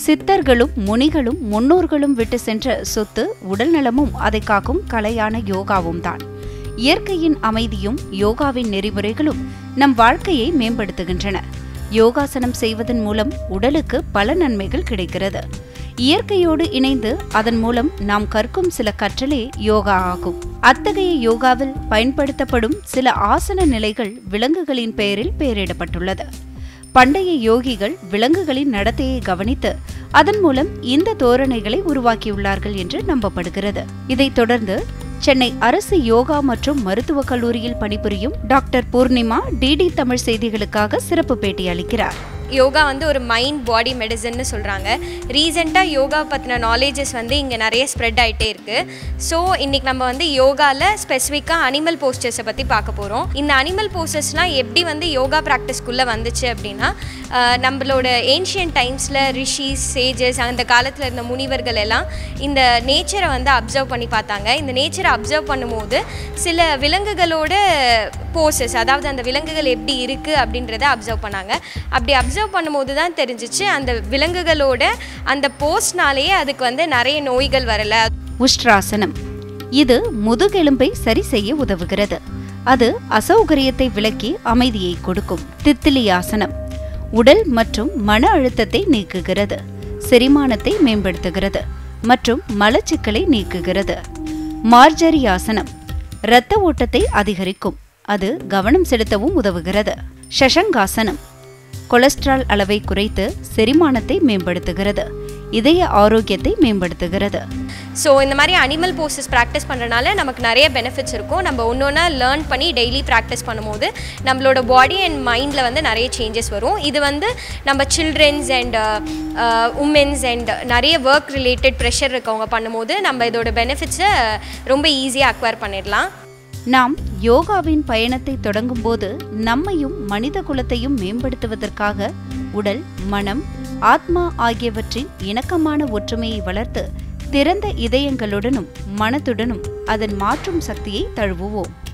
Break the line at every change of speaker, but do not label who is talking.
சித்தர்களும் முனிகளும் முன்னோர்களும் விட்டு சென்ற சொத்து உடல் நலமும் அதை காக்கும் கலையான யோகாவும் தான் இயற்கையின் அமைதியும் யோகாவின் நெறிமுறைகளும் நம் வாழ்க்கையை மேம்படுத்துகின்றன யோகாசனம் செய்வதன் மூலம் உடலுக்கு பல நன்மைகள் கிடைக்கிறது இயற்கையோடு இணைந்து அதன் மூலம் நாம் கற்கும் சில கற்றலே யோகா ஆகும் அத்தகைய யோகாவில் பயன்படுத்தப்படும் சில ஆசன நிலைகள் விலங்குகளின் பெயரில் பெயரிடப்பட்டுள்ளது பண்டைய யோகிகள் விலங்குகளின் நடத்தையை கவனித்து அதன் மூலம் இந்த தோரணைகளை உருவாக்கியுள்ளார்கள் என்று நம்பப்படுகிறது இதைத் தொடர்ந்து சென்னை அரசு யோகா மற்றும் மருத்துவக் கல்லூரியில் பணிபுரியும் டாக்டர் பூர்ணிமா டிடி தமிழ் செய்திகளுக்காக சிறப்பு பேட்டி அளிக்கிறார்
யோகா வந்து ஒரு மைண்ட் பாடி மெடிசன்னு சொல்கிறாங்க ரீசெண்டாக யோகா பற்றின நாலேஜஸ் வந்து இங்கே நிறைய ஸ்ப்ரெட் ஆகிட்டே இருக்குது ஸோ இன்றைக்கி நம்ம வந்து யோகாவில் ஸ்பெசிஃபிக்காக அனிமல் போஸ்டர்ஸை பற்றி பார்க்க போகிறோம் இந்த அனிமல் போஸ்டர்ஸ்லாம் எப்படி வந்து யோகா ப்ராக்டிஸ்க்குள்ளே வந்துச்சு அப்படின்னா ஆஹ், நம்மளோட ஏன்ஷியன் டைம்ஸில் ரிஷிஸ் சேஜஸ் அந்த காலத்தில் இருந்த முனிவர்கள் எல்லாம் இந்த நேச்சரை வந்து அப்சர்வ் பண்ணி பார்த்தாங்க இந்த நேச்சரை அப்சர்வ் பண்ணும்போது சில விலங்குகளோட போசஸ் அதாவது அந்த விலங்குகள் எப்படி இருக்குது அப்படின்றத அப்சர்வ் பண்ணாங்க அப்படி அப்சர்வ் பண்ணும்போது தான் தெரிஞ்சிச்சு அந்த விலங்குகளோட அந்த போஸ்ட்னாலேயே அதுக்கு வந்து நிறைய நோய்கள் வரல
உஷ்ட்ராசனம் இது முதுகெலும்பை சரி செய்ய உதவுகிறது அது அசௌகரியத்தை விலக்கி அமைதியை கொடுக்கும் தித்திலி ஆசனம் உடல் மற்றும் மன அழுத்தத்தை நீக்குகிறது செரிமானத்தை மேம்படுத்துகிறது மற்றும் மலச்சிக்கலை நீக்குகிறது மார்ஜரி ஆசனம் இரத்த ஓட்டத்தை அதிகரிக்கும் அது கவனம் செலுத்தவும் உதவுகிறது ஷஷங்காசனம் கொலஸ்ட்ரால் அளவை குறைத்து செரிமானத்தை மேம்படுத்துகிறது இதய ஆரோக்கியத்தை மேம்படுத்துகிறது
ஸோ இந்த மாதிரி அனிமல் போஸ்டர்ஸ் ப்ராக்டிஸ் பண்ணுறனால நமக்கு நிறைய பெனிஃபிட்ஸ் இருக்கும் நம்ம ஒன்று ஒன்றா லேர்ன் பண்ணி டெய்லி ப்ராக்டிஸ் பண்ணும்போது நம்மளோட பாடி அண்ட் மைண்டில் வந்து நிறைய சேஞ்சஸ் வரும் இது வந்து நம்ம சில்ட்ரன்ஸ் அண்ட் உமென்ஸ் அண்ட் நிறைய ஒர்க் ரிலேட்டட் ப்ரெஷர் இருக்கவங்க பண்ணும்போது நம்ம இதோட பெனிஃபிட்ஸை ரொம்ப ஈஸியாக அக்வயர் பண்ணிடலாம்
நாம் யோகாவின் பயணத்தை தொடங்கும்போது நம்மையும் மனித குலத்தையும் மேம்படுத்துவதற்காக உடல் மனம் ஆத்மா ஆகியவற்றின் இணக்கமான ஒற்றுமையை வளர்த்து திறந்த இதயங்களுடனும் மனத்துடனும் அதன் மாற்றும் சக்தியை தழுவுவோம்